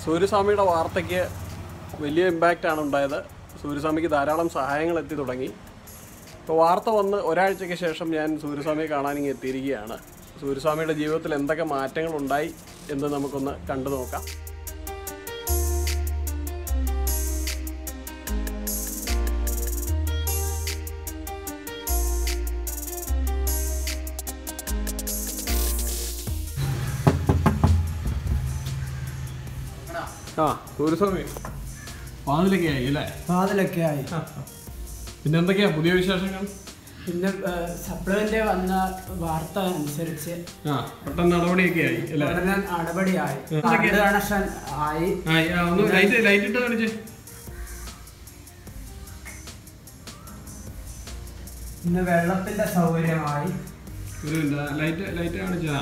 സൂര്യസ്വാമിയുടെ വാർത്തയ്ക്ക് വലിയ ഇമ്പാക്റ്റ് ആണ് ഉണ്ടായത് സൂര്യസ്വാമിക്ക് ധാരാളം സഹായങ്ങൾ എത്തി തുടങ്ങി ഇപ്പോൾ വാർത്ത വന്ന് ഒരാഴ്ചയ്ക്ക് ശേഷം ഞാൻ സൂര്യസ്വാമിയെ കാണാനിങ്ങ് എത്തിയിരിക്കുകയാണ് സൂര്യസ്വാമിയുടെ ജീവിതത്തിൽ എന്തൊക്കെ മാറ്റങ്ങൾ ഉണ്ടായി എന്ന് നമുക്കൊന്ന് കണ്ടു നോക്കാം ആ സൂര്യസ്വാമി വാതിലൊക്കെ ആയി അല്ലേ വാതിലൊക്കെ ആയി പിന്നെ എന്തൊക്കെയാ പുതിയ വിശേഷങ്ങൾ പിന്നെ സപ്ലിമെന്റ് വന്ന വാർത്ത അനുസരിച്ച് ആ പെട്ടെന്ന് നടപടിയൊക്കെ ആയി അല്ലേ ഉടനെ നടപടിയായി കറണ്ട് കണക്ഷൻ ആയി ആയി, ആ, ഒന്ന് ലൈറ്റ് ലൈറ്റ് ഇട്ട് കാണിച്ചേ പിന്നെ വെള്ളത്തിന്റെ സൗകര്യമായി ഒരു ലൈറ്റ് ലൈറ്റ് കാണിച്ചാ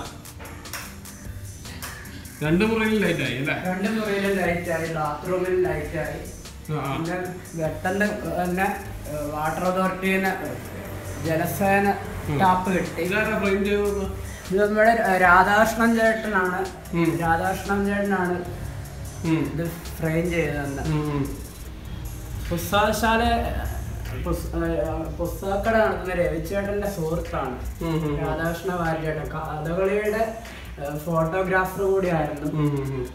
രണ്ട് മുറിയിൽ ലൈറ്റ് ആയി അല്ലേ രണ്ട് മുറിയിലും ലൈറ്റ് ആയി ബാത്റൂമിൽ ലൈറ്റ് ആയി ആ, ആ. പിന്നെ വെട്ടന്റെ തന്നെ വാട്ടർ അതോറിറ്റിന്ന് ജലസേന ടാപ്പ് കിട്ടി ഇതാരാ ഫ്രെയിം ചെയ്തത് ഇത് നമ്മുടെ രാധാകൃഷ്ണൻ ചേട്ടനാണ് ഉം. രാധാകൃഷ്ണൻ ചേട്ടനാണ് ഉം. ഇത് ഫ്രെയിം ചെയ്തതെന്ന് ഉം, ഉം. പുസ്തകശാല പുസ്- ഏഹ് പുസ്തകക്കട നടത്തുന്ന രവിച്ചേട്ടന്റെ സുഹൃത്താണ് ഉം, ഉം, ഉം. രാധാകൃഷ്ണ വാര്യട്ടൻ കഥകളിയുടെ ഫോട്ടോഗ്രാഫർ കൂടിയായിരുന്നു ഉം, ഉം, ഉം.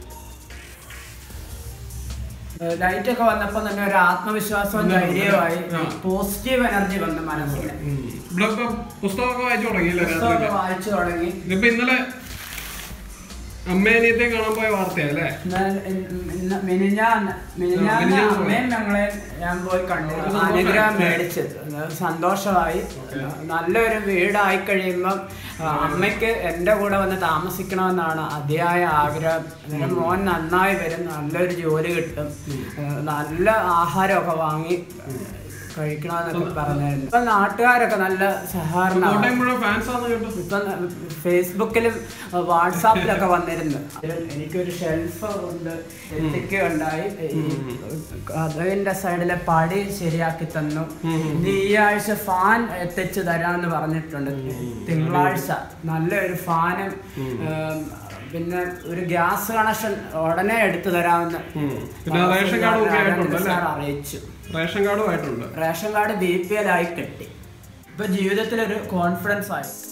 ലൈറ്റ് ഒക്കെ വന്നപ്പോ തന്നെ ഒരു ആത്മവിശ്വാസവും ധൈര്യവുമായി ആ. പോസിറ്റീവ് എനർജി വന്നു മനസ്സിന് ഉം. ഇവിടെ ഇപ്പൊ പുസ്തകമൊക്കെ വായിച്ചു തുടങ്ങിയില്ലേ പുസ്തകമൊക്കെ രാത്രി വായിച്ചു തുടങ്ങി ഇതിപ്പോ ഇന്നലെ അമ്മേനിയത്തെ കാണാൻ പോയ വാർത്തയാ അല്ലേ ഇന്നലെ- ഇന്ന് മിനിഞ്ഞാന്ന് മിനിഞ്ഞാന്ന് മിനിഞ്ഞാന്ന് അമ്മയും ഞങ്ങളെ ഞാൻ പോയി കണ്ടു അത് സന്തോഷമായി. അനുഗ്രഹം മേടിച്ചത് അത് സന്തോഷമായി നല്ലൊരു വീടായി കഴിയുമ്പം ആ, അമ്മയ്ക്ക് എൻ്റെ കൂടെ വന്ന് താമസിക്കണമെന്നാണ് അതിയായ ആഗ്രഹം അങ്ങനെ മോൻ നന്നായി വരും നല്ലൊരു ജോലി കിട്ടും ആ, നല്ല ആഹാരമൊക്കെ വാങ്ങി കഴിക്കണമെന്നൊക്കെ പറഞ്ഞായിരുന്നു ഇപ്പൊ നാട്ടുകാരൊക്കെ നല്ല സഹകരണമാണ് കോട്ടയം മുഴുവൻ ഫാൻസ് ആണെന്ന് കേട്ടു ഇപ്പം ഫേസ്ബുക്കിലും വാട്സാപ്പിലൊക്കെ വന്നിരുന്നു എനിക്കൊരു ഷെൽഫ് ഉണ്ട് എത്തിക്കുകയുണ്ടായി അതിന്റെ സൈഡിലെ പടി ശരിയാക്കി തന്നു ഇനി ഈ ആഴ്ച ഫാൻ എത്തിച്ചു തരാമെന്ന് പറഞ്ഞിട്ടുണ്ട് തിങ്കളാഴ്ച നല്ലൊരു ഫാനും ഉം, പിന്നെ ഒരു ഗ്യാസ് കണക്ഷൻ ഉടനെ എടുത്തു തരാമെന്ന് ഉം. പിന്നെ റേഷൻ കാർഡും ഒക്കെ ആയിട്ടുണ്ട് അല്ലേ സാർ അറിയിച്ചു റേഷൻ കാർഡും ആയിട്ടുണ്ട് ration card B P L ആയി കിട്ടി ഇപ്പൊ ജീവിതത്തിൽ ഒരു കോൺഫിഡൻസ് ആയി